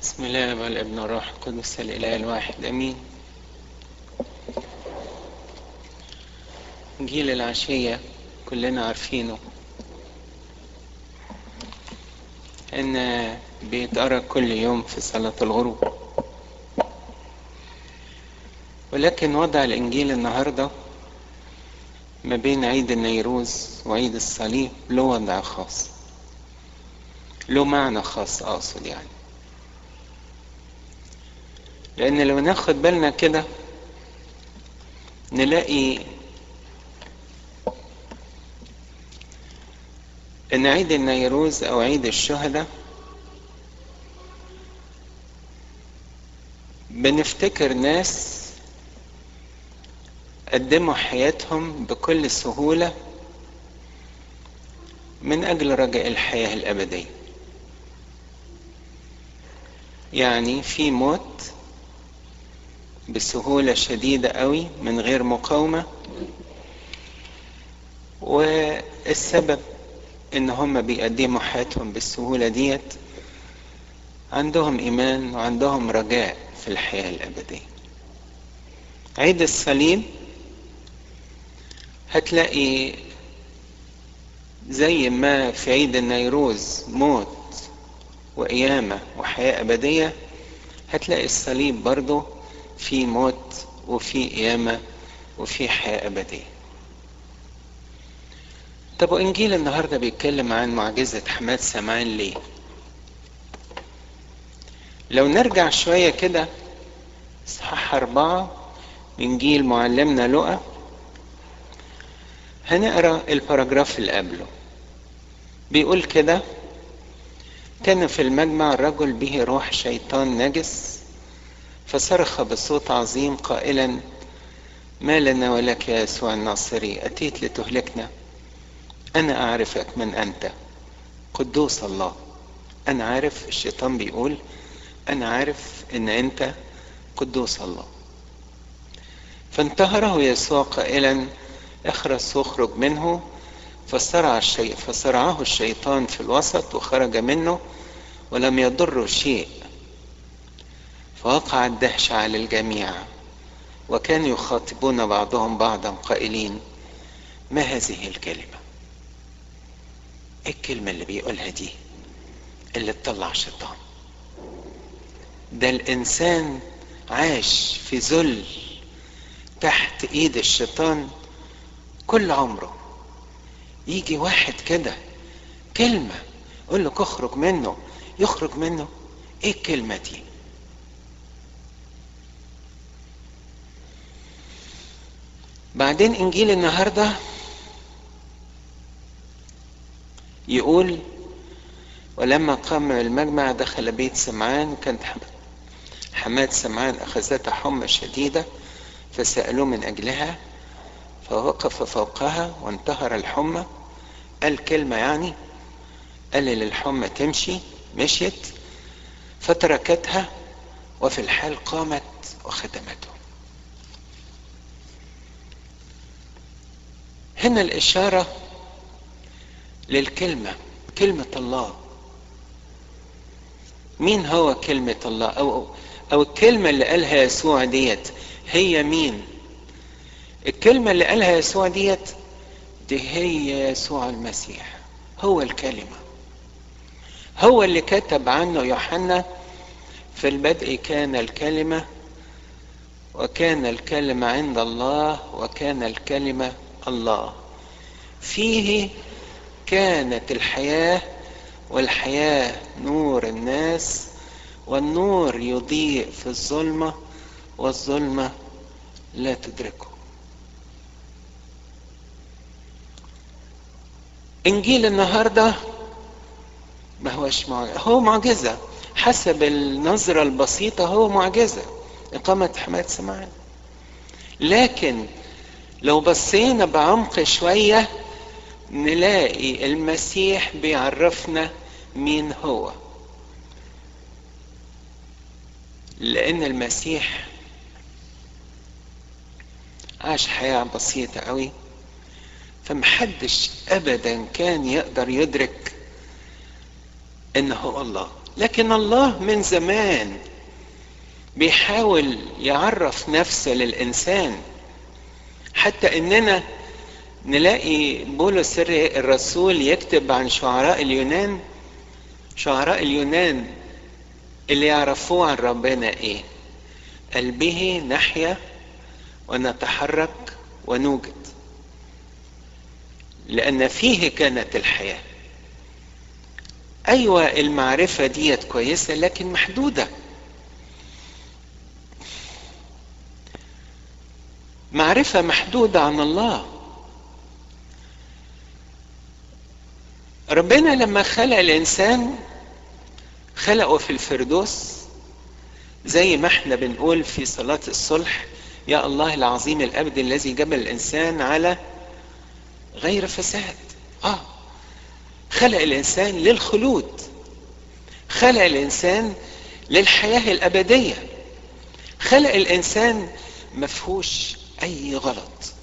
بسم الله والابن والروح القدس الاله الواحد امين انجيل العشيه كلنا عارفينه ان بيتقرا كل يوم في صلاه الغروب ولكن وضع الانجيل النهارده ما بين عيد النيروز وعيد الصليب له وضع خاص له معنى خاص اقصد يعني لان لو ناخد بالنا كده نلاقي ان عيد النيروز او عيد الشهداء بنفتكر ناس قدموا حياتهم بكل سهولة من أجل رجاء الحياة الأبدية يعني في موت بسهولة شديدة قوي من غير مقاومة والسبب ان هم بيقدموا حياتهم بالسهولة ديت عندهم ايمان وعندهم رجاء في الحياة الابدية عيد الصليب هتلاقي زي ما في عيد النيروز موت وقيامة وحياة أبدية هتلاقي الصليب برضه في موت وفي قيامة وفي حياة أبدية طب وإنجيل النهاردة بيتكلم عن معجزة حماد سمعان ليه لو نرجع شوية كده إصحاح أربعة إنجيل معلمنا لقى هنقرا الباراجراف اللي قبله بيقول كده كان في المجمع رجل به روح شيطان نجس فصرخ بصوت عظيم قائلا ما لنا ولك يا يسوع الناصري أتيت لتهلكنا أنا أعرفك من أنت قدوس الله أنا عارف الشيطان بيقول أنا عارف إن أنت قدوس الله فانتهره يسوع قائلا اخرس واخرج منه فصرع الشيء فصرعه الشيطان في الوسط وخرج منه ولم يضره شيء فوقع الدهش على الجميع وكانوا يخاطبون بعضهم بعضا قائلين ما هذه الكلمة ايه الكلمة اللي بيقولها دي اللي تطلع شيطان ده الانسان عاش في ذل تحت ايد الشيطان كل عمره يجي واحد كده كلمة يقول لك اخرج منه يخرج منه ايه الكلمة دي بعدين انجيل النهاردة يقول ولما قام من المجمع دخل بيت سمعان كانت حماد سمعان اخذتها حمى شديدة فسألوه من اجلها فوقف فوقها وانتهر الحمى قال كلمة يعني قال للحمى تمشي مشيت فتركتها وفي الحال قامت وخدمته هنا الإشارة للكلمة كلمة الله مين هو كلمة الله أو أو الكلمة اللي قالها يسوع ديت هي مين؟ الكلمة اللي قالها يسوع ديت دي هي يسوع المسيح هو الكلمة هو اللي كتب عنه يوحنا في البدء كان الكلمة وكان الكلمة عند الله وكان الكلمة الله فيه كانت الحياة والحياة نور الناس والنور يضيء في الظلمة والظلمة لا تدركه انجيل النهارده ما هوش معجزة هو معجزة حسب النظرة البسيطة هو معجزة إقامة حماد سمعان لكن لو بصينا بعمق شوية نلاقي المسيح بيعرفنا مين هو لأن المسيح عاش حياة بسيطة قوي فمحدش ابدا كان يقدر يدرك انه هو الله لكن الله من زمان بيحاول يعرف نفسه للإنسان حتى إننا نلاقي بولس الرسول يكتب عن شعراء اليونان شعراء اليونان اللي يعرفوه عن ربنا ايه قال به نحيا ونتحرك ونوجد لأن فيه كانت الحياة أيوة المعرفة ديت كويسة لكن محدودة معرفة محدودة عن الله ربنا لما خلق الإنسان خلقه في الفردوس زي ما احنا بنقول في صلاة الصلح يا الله العظيم الأبد الذي جبل الإنسان على غير فساد آه خلق الإنسان للخلود خلق الإنسان للحياة الأبدية خلق الإنسان مفهوش أي غلط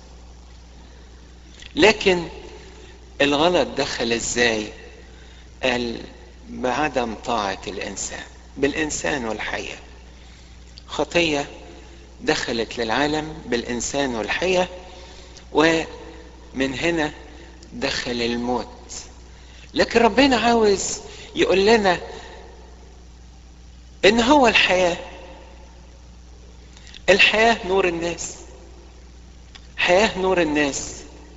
لكن الغلط دخل ازاي قال بعدم طاعة الإنسان بالإنسان والحياة خطية دخلت للعالم بالإنسان والحية ومن هنا دخل الموت لكن ربنا عاوز يقول لنا إن هو الحياة الحياة نور الناس حياة نور الناس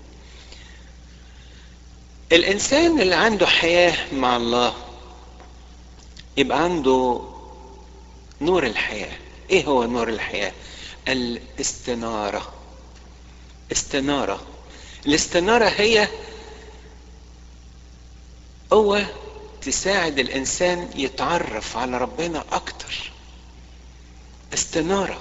الإنسان اللي عنده حياة مع الله يبقى عنده نور الحياة ايه هو نور الحياة الاستنارة استنارة الاستنارة هي قوة تساعد الإنسان يتعرف على ربنا أكتر استنارة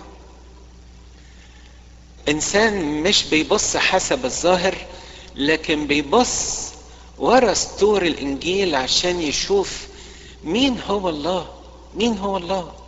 إنسان مش بيبص حسب الظاهر لكن بيبص ورا سطور الإنجيل عشان يشوف مين هو الله مين هو الله